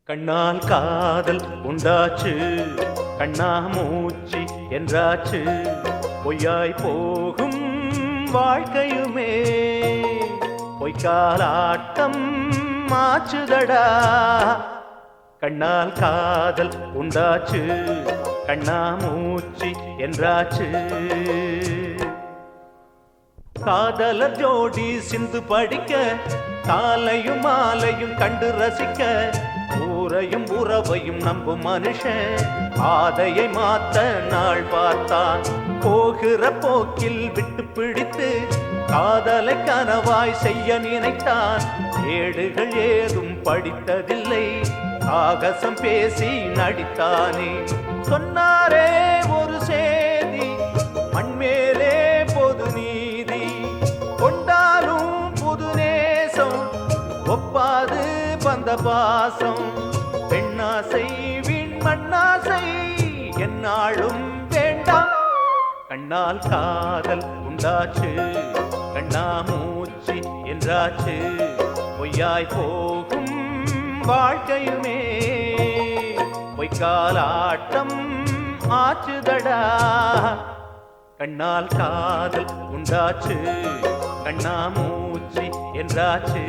கண்ணால் காதல் உண்டாச்சு கண்ணா மூச்சு என்றாச்சு பொய்யாய் போகும் வாழ்க்கையுமே பொய்க்காலாட்டம் மாச்சுதடா கண்ணால் காதல் உண்டாச்சு கண்ணா மூச்சு என்றாச்சு காதலர் ஜோடி சிந்து படிக்க காலையும் மாலையும் கண்டு ரசிக்க ஊரையும் உறவையும் நம்பும் மனுஷன் பாதையை மாத்த நாள் பார்த்தான் போகிற போக்கில் விட்டு பிடித்து காதலை கனவாய் செய்ய நினைத்தான் ஏடுகள் ஏதும் படித்ததில்லை சாகசம் பேசி நடித்தானே சொன்னாரே ஒரு சேதி மண்மேலே பொது நீதி கொண்டாலும் புது நேசம் ஒப்பாது பந்த பாசம் பெண்ணாசை வீண் மண்ணாசை என்னாலும் வேண்டாம் கண்ணால் காதல் உண்டாச்சு கண்ணா மூச்சு என்றாச்சு பொய்யாய் போகும் வாழ்க்கையுமே பொய்க்காலாட்டம் ஆச்சுதடா கண்ணால் காதல் உண்டாச்சு கண்ணா மூச்சு என்றாச்சு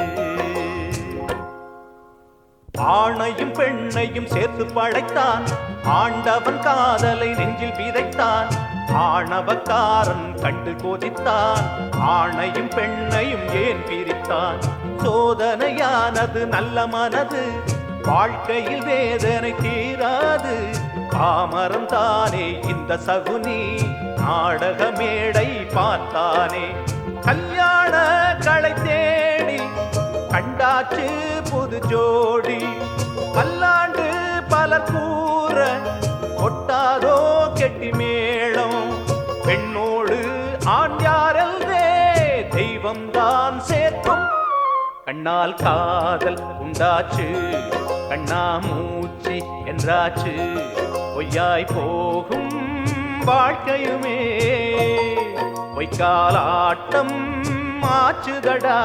ஆணையும் பெண்ணையும் சேர்த்து படைத்தான் ஆண்டவன் காதலை நெஞ்சில் விதைத்தான் ஆணவக்காரன் கண்டு கொதித்தான் ஆணையும் பெண்ணையும் ஏன் பிரித்தான் சோதனையானது நல்ல மனது வாழ்க்கையில் வேதனை தீராது பாமரம் தானே இந்த சகுனி நாடக மேடை பார்த்தானே கல்யாண களை தேடி கண்டாச்சு புது ஜோடி பல்லாண்டு பலர் கூற கொட்டாதோ கெட்டி மேளம் பெண்ணோடு ஆண் யாரல்வே தெய்வம் தான் சேர்க்கும் கண்ணால் காதல் உண்டாச்சு கண்ணா மூச்சு என்றாச்சு பொய்யாய் போகும் வாழ்க்கையுமே பொய்க்காலாட்டம் ஆச்சுதடா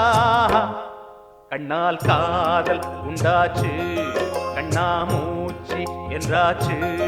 கண்ணால் காதல் உண்டாச்சு கண்ணா மூச்சு என்றாச்சு